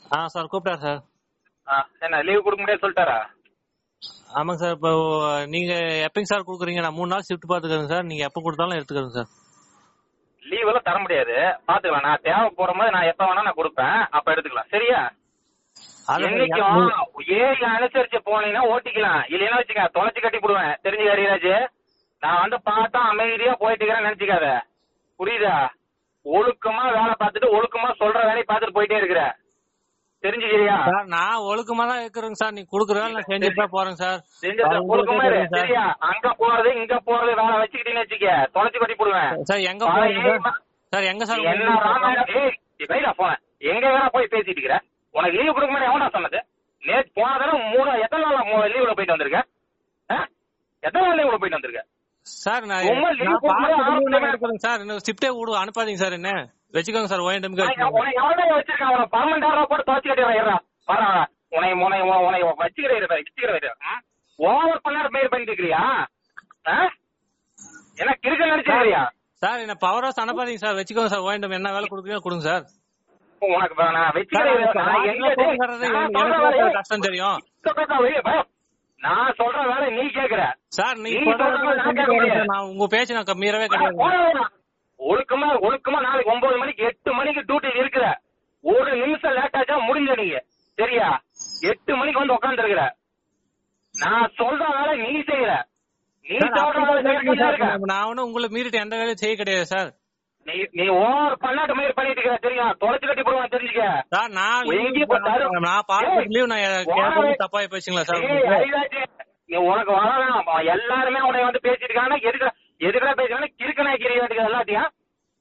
ஆ sir கூப்பிட்டாரு sir ஆ, என்ன leave கொடுக்க முடியாது சொல்லிட்டாரா ஆமாங்க சார் இப்போ நீங்க எப்பங்க சார் கொடுக்குறீங்க நான் மூணு நாள் ஷிஃப்ட் பாத்துக்கிறேன் சார் நீங்க எப்ப கொடுத்தாலும் எடுத்துக்கிறேன் சார் லீவ் எல்லாம் தர முடியாது பாத்துக்கலாம் நான் தேவை போற போது நான் எப்ப வேணா நான் கொடுப்பேன் அப்ப எடுத்துக்கலாம் சரியா அது என்னைக்கும் ஏழு அனுசரிச்சு போனீங்கன்னா ஓட்டிக்கலாம் இல்லைன்னா வச்சுக்க தொலைச்சு கட்டி போடுவேன் தெரிஞ்சு ஹரிராஜ் நான் வந்து பார்த்தா அமைதியா போயிட்டு இருக்கிறேன்னு நினைச்சுக்காத புரியுதா ஒழுக்கமா வேலை பார்த்துட்டு ஒழுக்கமா சொல்ற வேலையை பார்த்துட்டு போயிட்டே இருக்கிற தெரிஞ்சுக்கிறியா சார் நான் ஒழுக்கமா தான் இருக்கிறேங்க சார் நீங்க கொடுக்குற வேலை நான் செஞ்சுட்டு தான் போறேன் சார் செஞ்சு அது ஒழுக்கமா உங்களுக்கே இரு தெரியும் சார். சரியா அங்க போறது இங்க போறது வேலை வச்சுக்கிட்டீங்கன்னு வச்சுக்க தொலைச்சு கட்டி போடுவேன் சார் எங்க பழைய போறீங்க ம- சார் எங்க சார் என்ன ராமாயணம் ஏய் வைடா போன எங்க வேணா போய் பேசிட்டு இருக்கிற உனக்கு லீவு கொடுக்க மாதிரி எவனா சொன்னது நேத்து போன தடவை மூணு எத்தனை நாள் லீவுல போயிட்டு வந்திருக்க ஆ? எத்தனை நாள் லீவுல போயிட்டு வந்திருக்க சார் நான் சும்மா leave நான் போட்டு பார்த்து ஆறு leave மணி நேரம் எடுக்கிறேன் சார் இன்னும் ஷிஃப்டே விடு அனுப்பாதீங்க சார் என்ன வச்சுக்கோங்க சார் ஓஎன்எம்க்கு உனக்கு எவ்வளவு வச்சிருக்கான் உனக்கு பர்மனெண்ட் ரூபா போட்டு துவச்சு கட்டி வரா உனை உனை உனை வச்சுக்கிற வச்சுக்கிற ஓவர் பண்ணாரு மெயில் பண்ணிட்டு இருக்கிறியா ஆ? என்ன கிறுக்க நினைச்சிருக்கியா சார் என்ன பவர் ஹவுஸ் அனுப்பாதீங்க சார் வச்சுக்கோங்க சார் ஓஎன்எம் என்ன வேலை கொடுக்குறீங்க கொடுங்க சார் உனக்கு இப்ப நான் சார், வச்சுக்கிறேன் எனக்கு நான் வாயில எங்க phone வர்றது நான் எனக்கு சொல்ற எனக்கு வேலையை- கஷ்டம் தெரியும் கேட்கறா, வெளிய போ. நான் சொல்ற வேலை நீ கேக்குற சார் நீங்க நீ சொல்றது சொல்றது நான் செஞ்சுட்டு கேட்க வரேன் முடியாது. சார். நான் உங்க பேச்சு நான் மீறவே போடா, கிடையாது போடா. ஒழுக்கமா ஒழுக்கமா நாளைக்கு ஒன்பது மணிக்கு எட்டு மணிக்கு டியூட்டி இருக்கிற ஒரு நிமிஷம் லேட் ஆச்சா முடிஞ்ச நீங்க சரியா எட்டு மணிக்கு வந்து உட்கார்ந்து இருக்கிற நான் சொல்ற வேலை நீ செய்யற நீ சார், சொல்ற வேலை அப்படி செய்யறதுக்கு சார், இருக்க நான் ஒன்னும் உங்களை மீறிட்டு எந்த வேலையும் செய்ய கிடையாது சார் நீ நீ ஓவர் பண்ணாட்டு மாதிரி பண்ணிட்டு இருக்கிற தெரியும் தொலைச்சு கட்டி போடுவான் தெரிஞ்சுக்க சார் நான் எங்கேயும் இப்ப தரு- நான் பார்த்து ஏய், லீவ் நான் கேட்கறது ஓனரே- தப்பா போச்சுங்களா சார் ஏய், உங்களுக்கு? ஹரிராஜ், நீ உனக்கு வர வேணாம் எல்லாருமே உன்னை வந்து பேசிட்டு இருக்காங்க எதுக்கு எதுக்குடா பேசுறாங்க கிறுக்கனா கிரியாட்டுக்கு எல்லாத்தையும்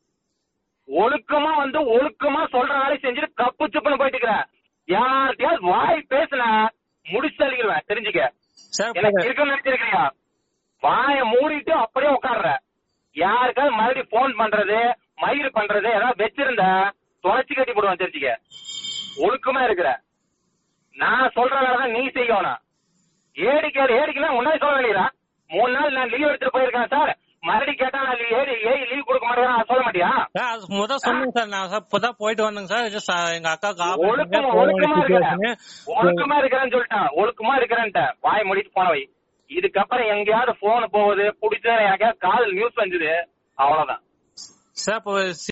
ஒழுக்கமா வந்து ஒழுக்கமா சொல்ற வேலையை செஞ்சுட்டு கப்பு சுப்புன்னு போயிட்டு இருக்கிற யார்கிட்டயாவது வாய் பேசுன முடிச்சு அழிக்கிறேன் தெரிஞ்சுக்க சார் எனக்கு இருக்குன்னு நினைச்சிருக்கியா வாய மூடிட்டு அப்படியே உட்கார்ற யாருக்காவது மறுபடியும் போன் பண்றது மயிர் பண்றது ஏதாவது வச்சிருந்த தொலைச்சு கட்டி போடுவான் தெரிஞ்சுக்க ஒழுக்கமா இருக்கிற நான் சொல்ற வேலைதான் நீ செய்யணும் ஏடிக்கு ஏடிக்குன்னா முன்னாடி சொல்ல வேண்டியதா மூணு நாள் நான் லீவ் எடுத்துட்டு போயிருக்கேன் சார் மறுபடியும் கேட்டா நான் ஏடி ஏடி லீவ் கொடுக்க மாட்டேன் சொல்ல மாட்டியா சார், அது முத சொன்னேங்க சார் நான் சார் இப்பதான் போயிட்டு வந்தேங்க சார் இது சா- எங்க அக்காவுக்கு ஒழுக்கமா operation, ஒழுக்கமா phone இருக்கிற situation. ஒழுக்கமா இருக்கிறேன்னு சொல்லிட்டான் ஒழுக்கமா இருக்கிறேன்ட்ட வாய் மூடிட்டு போன வை இதுக்கப்புறம் எங்கேயாவது போன் போகுது பிடிச்ச எனக்கு கால் நியூஸ் வந்தது அவ்வளவுதான் சார் இப்போ